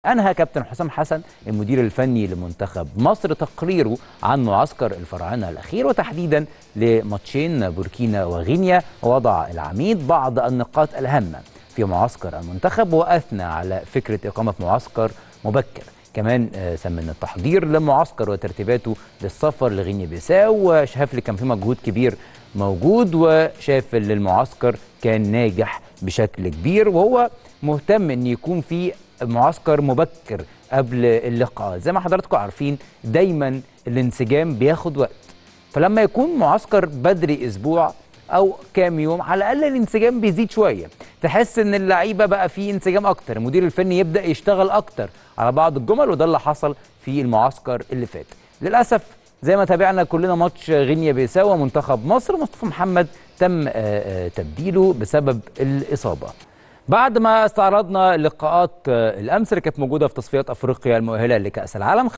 أنهى كابتن حسام حسن المدير الفني لمنتخب مصر تقريره عن معسكر الفراعنة الأخير وتحديدا لماتشين بوركينا وغينيا ووضع العميد بعض النقاط الهامة في معسكر المنتخب وأثنى على فكرة إقامة معسكر مبكر كمان سمن التحضير لمعسكر وترتيباته للسفر لغينيا بيساو وشاف اللي كان في مجهود كبير موجود وشاف ان المعسكر كان ناجح بشكل كبير وهو مهتم ان يكون في معسكر مبكر قبل اللقاء زي ما حضراتكم عارفين دايما الانسجام بياخد وقت فلما يكون معسكر بدري اسبوع او كام يوم على الاقل الانسجام بيزيد شويه تحس ان اللعيبه بقى فيه انسجام اكتر المدير الفني يبدا يشتغل اكتر على بعض الجمل وده اللي حصل في المعسكر اللي فات للاسف زي ما تابعنا كلنا ماتش غينيا بيساو منتخب مصر مصطفى محمد تم تبديله بسبب الاصابه بعد ما استعرضنا لقاءات الامس اللي كانت موجوده في تصفيات افريقيا المؤهله لكاس العالم